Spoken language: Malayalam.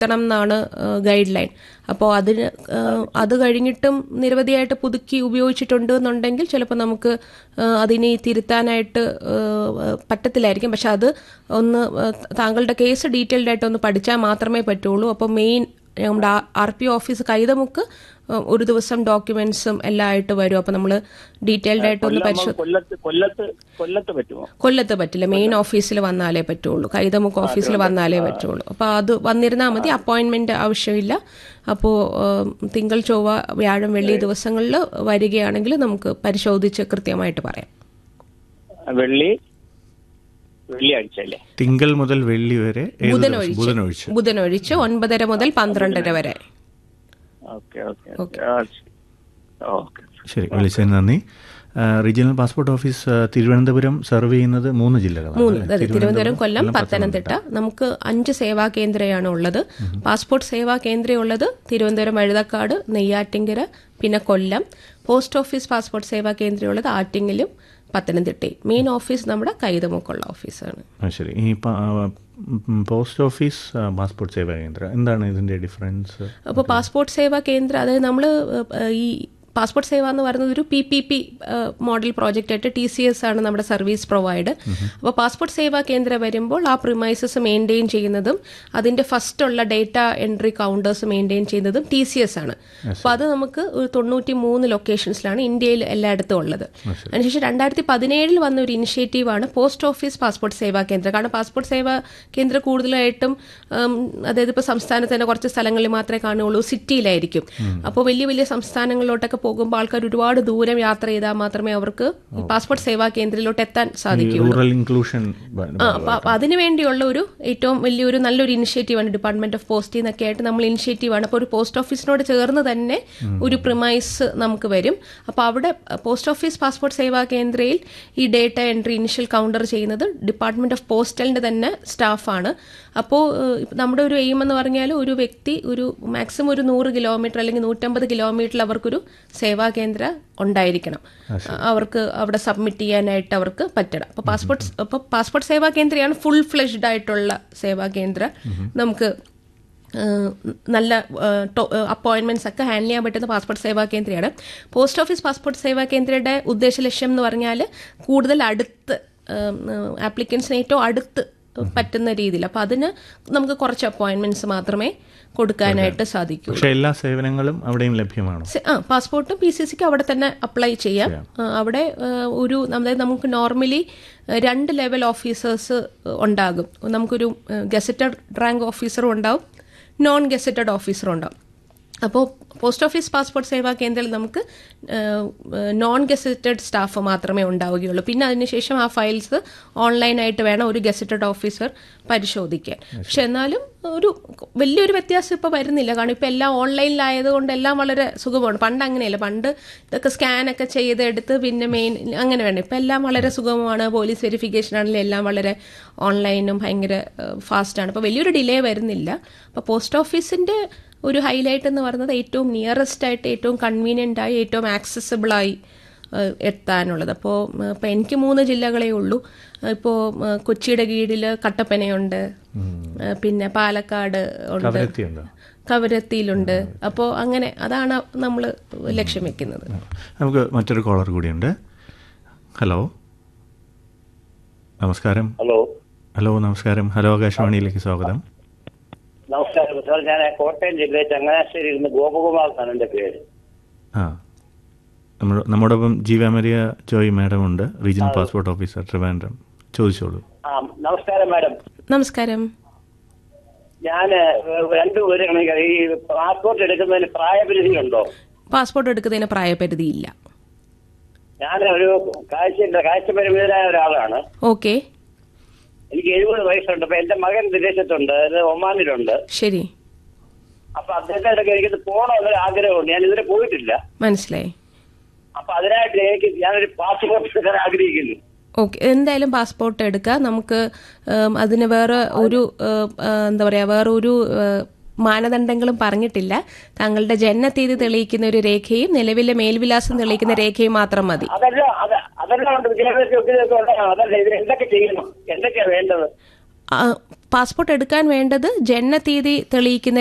എത്തണം എന്നാണ് ഗൈഡ് ലൈൻ അപ്പോൾ അതിന് ആ, അത് കഴിഞ്ഞിട്ടും നിരവധിയായിട്ട് പുതുക്കി ഉപയോഗിച്ചിട്ടുണ്ട് എന്നുണ്ടെങ്കിൽ ചിലപ്പോൾ നമുക്ക് ആ, അതിനെ തിരുത്താനായിട്ട് ആ, പറ്റത്തില്ലായിരിക്കും പക്ഷെ അത് ഒന്ന് ആ, താങ്കളുടെ കേസ് ഡീറ്റെയിൽഡ് ആയിട്ട് ഒന്ന് പഠിച്ചാൽ മാത്രമേ പറ്റുള്ളൂ അപ്പോൾ മെയിൻ നമ്മുടെ ആർ പി ഓഫീസ് കൈതമുക്ക് ആ, ഒരു ദിവസം ഡോക്യുമെന്റ്സും എല്ലാം ആയിട്ട് വരും അപ്പോൾ നമ്മൾ ഡീറ്റെയിൽഡ് ആയിട്ട് ഒന്ന് പരിശോധി കൊല്ലത്ത് കൊല്ലത്ത് കൊല്ലത്ത് പറ്റുമോ കൊല്ലത്ത് പറ്റില്ല മെയിൻ ഓഫീസിൽ വന്നാലേ പറ്റുള്ളൂ കൈതമുക്ക് ഓഫീസിൽ വന്നാലേ പറ്റുള്ളൂ അപ്പോൾ അത് വന്നിരുന്നാൽ മതി അപ്പോയിന്റ്മെന്റ് ആവശ്യമില്ല അപ്പോൾ തിങ്കൾ ചൊവ്വ വ്യാഴം വെള്ളി ദിവസങ്ങളിൽ വരികയാണെങ്കിൽ നമുക്ക് പരിശോധിച്ച് കൃത്യമായിട്ട് പറയാം വെള്ളി വെള്ളിയാഴ്ച അല്ലേ തിങ്കൾ മുതൽ വെള്ളി വരെ ഏത് ദിവസം? ബുധനൊഴിച്ച് ബുധനൊഴിച്ച് ബുധനൊഴിച്ച് ഒൻപതര മുതൽ പന്ത്രണ്ടര വരെ ഓക്കെ ഓക്കെ ഓക്കെ. ഓക്കെ ശരി വിളിച്ചതിന് നന്ദി ആ, റീജിയണൽ പാസ്പോർട്ട് ഓഫീസ് ആ, തിരുവനന്തപുരം സെർവ് ചെയ്യുന്നത് മൂന്ന് ജില്ലകളാണ് മൂന്ന് അല്ലേ? അതെ തിരുവനന്തപുരം കൊല്ലം പത്തനംതിട്ട നമുക്ക് അഞ്ച് സേവാ കേന്ദ്രയാണ് ഉള്ളത് പാസ്പോർട്ട് സേവാ കേന്ദ്രം ഉള്ളത് തിരുവനന്തപുരം വഴുതക്കാട് നെയ്യാറ്റിങ്കര പിന്നെ Kollam post office passport Seva Kendram ഉള്ളത് ആറ്റിങ്ങലും പത്തനംതിട്ടയും മെയിൻ ഓഫീസ് നമ്മുടെ കൈതമുക്കുള്ള ഓഫീസാണ് ആ, ശരി ഈ പ- ആ, ഉം, പോസ്റ്റ് ഓഫീസ് ആ, പാസ്പോർട്ട് സേവാ കേന്ദ്രം എന്താണ് ഇതിന്റെ ഡിഫറൻസ് അപ്പോൾ പാസ്പോർട്ട് സേവാ കേന്ദ്രം അതായത് നമ്മൾ ഈ പാസ്പോർട്ട് സേവ എന്ന് പറയുന്നത് ഒരു P P P model project ആയിട്ട് ടി സി എസ് ആണ് നമ്മുടെ സർവീസ് പ്രൊവൈഡ് അപ്പോൾ പാസ്പോർട്ട് സേവാ കേന്ദ്രം വരുമ്പോൾ ആ പ്രിമൈസസ് മെയിൻറ്റെയിൻ ചെയ്യുന്നതും അതിന്റെ ഫസ്റ്റ് ഉള്ള ഡേറ്റ എൻട്രി കൗണ്ടേഴ്സ് മെയിൻറ്റെയിൻ ചെയ്യുന്നതും ടി സി എസ് ആണ് അപ്പോൾ അത് നമുക്ക് ഒരു തൊണ്ണൂറ്റി മൂന്ന് ലൊക്കേഷൻസിലാണ് ഇന്ത്യയിൽ എല്ലായിടത്തും ഉള്ളത് അതിനുശേഷം രണ്ടായിരത്തി പതിനേഴിൽ വന്ന ഒരു ഇനിഷ്യേറ്റീവാണ് post office passport Seva Kendram കാരണം പാസ്പോർട്ട് സേവാ കേന്ദ്രം കൂടുതലായിട്ടും ഉം, അതായത് ഇപ്പോൾ സംസ്ഥാനത്ത് തന്നെ കുറച്ച് സ്ഥലങ്ങളിൽ മാത്രമേ കാണുകയുള്ളൂ സിറ്റിയിലായിരിക്കും അപ്പോൾ വലിയ വലിയ സംസ്ഥാനങ്ങളിലോട്ടൊക്കെ പോകുമ്പോൾ ആൾക്കാർ ഒരുപാട് ദൂരം യാത്ര ചെയ്താൽ മാത്രമേ അവർക്ക് ഈ പാസ്പോർട്ട് സേവാ കേന്ദ്രത്തിലോട്ട് എത്താൻ സാധിക്കൂ റൂറൽ ഇൻക്ലൂഷൻ ആ അപ്പൊ അപ്പൊ അതിനു വേണ്ടിയുള്ള ഒരു ഏറ്റവും വലിയൊരു നല്ലൊരു ഇനിഷ്യേറ്റീവാണ് ഡിപ്പാർട്ട്മെന്റ് ഓഫ് പോസ്റ്റ് എന്നൊക്കെ ആയിട്ട് നമ്മൾ ഇനിഷ്യേറ്റീവാണ് അപ്പോൾ ഒരു പോസ്റ്റ് ഓഫീസിനോട് ചേർന്ന് തന്നെ ഒരു പ്രിമൈസ് നമുക്ക് വരും അപ്പോൾ അവിടെ പോസ്റ്റ് ഓഫീസ് പാസ്പോർട്ട് സേവാ കേന്ദ്രയിൽ ഈ ഡേറ്റ എൻട്രി ഇനിഷ്യൽ കൗണ്ടർ ചെയ്യുന്നത് ഡിപ്പാർട്ട്മെന്റ് ഓഫ് പോസ്റ്റലിന്റെ തന്നെ സ്റ്റാഫാണ് അപ്പോൾ നമ്മുടെ ഒരു എയിം എന്ന് പറഞ്ഞാൽ ഒരു വ്യക്തി ഒരു മാക്സിമം ഒരു നൂറ് കിലോമീറ്റർ അല്ലെങ്കിൽ നൂറ്റമ്പത് കിലോമീറ്ററിൽ അവർക്കൊരു സേവാ കേന്ദ്ര ഉണ്ടായിരിക്കണം അവർക്ക് അവിടെ സബ്മിറ്റ് ചെയ്യാനായിട്ട് അവർക്ക് പറ്റണം അപ്പോൾ പാസ്പോർട്ട് അപ്പോൾ പാസ്പോർട്ട് സേവാ കേന്ദ്രയാണ് ഫുൾ ഫ്ലെഷ്ഡ് ആയിട്ടുള്ള സേവാ കേന്ദ്ര നമുക്ക് ഏഹ്, നല്ല അപ്പോയിന്റ്മെന്റ്സ് ഒക്കെ ഹാൻഡിൽ ചെയ്യാൻ പറ്റുന്ന പാസ്പോർട്ട് സേവാ കേന്ദ്രയാണ് പോസ്റ്റ് ഓഫീസ് പാസ്പോർട്ട് സേവാ കേന്ദ്രയുടെ ഉദ്ദേശ ലക്ഷ്യം എന്ന് പറഞ്ഞാൽ കൂടുതൽ അടുത്ത് ആപ്ലിക്കൻസിന് ഏറ്റവും അടുത്ത് പറ്റുന്ന രീതിയിൽ അപ്പോൾ അതിന് നമുക്ക് കുറച്ച് അപ്പോയിന്റ്മെന്റ്സ് മാത്രമേ കൊടുക്കാനായിട്ട് സാധിക്കൂ പക്ഷെ എല്ലാ സേവനങ്ങളും അവിടെയും ലഭ്യമാണോ സെ- ആ പാസ്പോർട്ടും പി സി സിക്ക് അവിടെ തന്നെ അപ്ലൈ ചെയ്യാം ആ, അവിടെ ആ, ഒരു അതായത് നമുക്ക് നോർമലി രണ്ട് ലെവൽ ഓഫീസേഴ്സ് ഉണ്ടാകും നമുക്കൊരു ഗസറ്റഡ് റാങ്ക് ഓഫീസറും ഉണ്ടാവും നോൺ ഗസറ്റഡ് ഓഫീസറും ഉണ്ടാവും അപ്പോൾ പോസ്റ്റ് ഓഫീസ് പാസ്പോർട്ട് സേവാ കേന്ദ്രത്തിൽ നമുക്ക് നോൺ ഗസറ്റഡ് സ്റ്റാഫ് മാത്രമേ ഉണ്ടാവുകയുള്ളൂ പിന്നെ അതിനുശേഷം ആ ഫയൽസ് ഓൺലൈനായിട്ട് വേണം ഒരു ഗസറ്റഡ് ഓഫീസർ പരിശോധിക്കാൻ പക്ഷെ എന്നാലും ഒരു വലിയൊരു വ്യത്യാസം ഇപ്പോൾ വരുന്നില്ല കാരണം ഇപ്പോൾ എല്ലാം ഓൺലൈനിലായതുകൊണ്ട് എല്ലാം വളരെ സുഖമാണ് പണ്ട് അങ്ങനെയല്ല പണ്ട് ഇതൊക്കെ സ്കാനൊക്കെ ചെയ്തെടുത്ത് പിന്നെ മെയിൻ അങ്ങനെ വേണം ഇപ്പം എല്ലാം വളരെ സുഗമമാണ് പോലീസ് വെരിഫിക്കേഷൻ ആണെങ്കിലും എല്ലാം വളരെ ഓൺലൈനും ഭയങ്കര ഫാസ്റ്റാണ് അപ്പോൾ വലിയൊരു ഡിലേ വരുന്നില്ല അപ്പോൾ പോസ്റ്റ് ഓഫീസിൻ്റെ ഒരു ഹൈലൈറ്റ് എന്ന് പറയുന്നത് ഏറ്റവും നിയറസ്റ്റ് ആയിട്ട് ഏറ്റവും കൺവീനിയൻ്റ് ആയി ഏറ്റവും ആക്സസിബിൾ ആയി ഏഹ്, എത്താനുള്ളത് അപ്പോൾ ഇപ്പോൾ എനിക്ക് മൂന്ന് ജില്ലകളേ ഉള്ളൂ ഇപ്പോൾ കൊച്ചിയുടെ കീഴിൽ കട്ടപ്പനയുണ്ട് ഏഹ്, പിന്നെ പാലക്കാട് ഉണ്ട് കവരത്തിയുണ്ടോ കവരത്തിയിലുണ്ട് അപ്പോൾ അങ്ങനെ അതാണ് നമ്മൾ ലക്ഷ്യം വെക്കുന്നത് നമുക്ക് മറ്റൊരു കോളർ കൂടിയുണ്ട് ഹലോ നമസ്കാരം ഹലോ ഹലോ നമസ്കാരം ഹലോ ആകാശവാണിയിലേക്ക് സ്വാഗതം നമസ്കാരം സാർ ഞാൻ കോട്ടയം ജില്ലയിൽ ചങ്ങനാശ്ശേരിയിൽ നിന്ന് ഗോപകുമാർ എന്നാണ് എന്റെ പേര് ആ നമ്മൾ നമ്മോടൊപ്പം ജീവാമരിയ ജോയ് മാഡം ഉണ്ട് റീജിയണൽ പാസ്പോർട്ട് ഓഫീസർ ട്രിവാൻഡ്രം ചോദിച്ചോളൂ ആ നമസ്കാരം മാഡം നമസ്കാരം ഞാൻ രണ്ടുപേരും ഈ പാസ്പോർട്ട് എടുക്കുന്നതിന് പ്രായപരിധി ഉണ്ടോ പാസ്പോർട്ട് എടുക്കുന്നതിന് പ്രായപരിധിയില്ല ഞാൻ ഒരു കാഴ്ച കാഴ്ച പരിമിതരായ ഒരാളാണ് ഓക്കെ എനിക്ക് എഴുപത് വയസ്സുണ്ട് അപ്പൊ എന്റെ മകൻ വിദേശത്തുണ്ട് അത് ഒമാനിലുണ്ട് ശരി അപ്പൊ അദ്ദേഹത്തെ ഇടയ്ക്ക് എനിക്കത് പോകണമെന്നൊരു ആഗ്രഹമുണ്ട് ഞാൻ ഇതുവരെ പോയിട്ടില്ല മനസ്സിലായി അപ്പൊ അതിനായിട്ട് എനിക്ക് ഞാനൊരു പാസ്പോർട്ട് എടുക്കാൻ ആഗ്രഹിക്കുന്നു ഓക്കെ എന്തായാലും പാസ്പോർട്ട് എടുക്കുക നമുക്ക് ഉം, അതിന് വേറെ ഒരു ഉം, ആ, എന്താ പറയുക വേറെ ഒരു ഉം, മാനദണ്ഡങ്ങളും പറഞ്ഞിട്ടില്ല താങ്കളുടെ ജനനത്തീയതി തെളിയിക്കുന്ന ഒരു രേഖയും നിലവിലെ മേൽവിലാസം തെളിയിക്കുന്ന രേഖയും മാത്രം മതി അതല്ല അത് അതെല്ലാം ഉണ്ട് വിദ്യാഭ്യാസ യോഗ്യതയൊക്കെ ഉള്ളതാണ് അതല്ല ഇതിന് എന്തൊക്കെ ചെയ്യണം എന്തൊക്കെയാ വേണ്ടത് ആ, പാസ്പോർട്ട് എടുക്കാൻ വേണ്ടത് ജനനതീയതി തെളിയിക്കുന്ന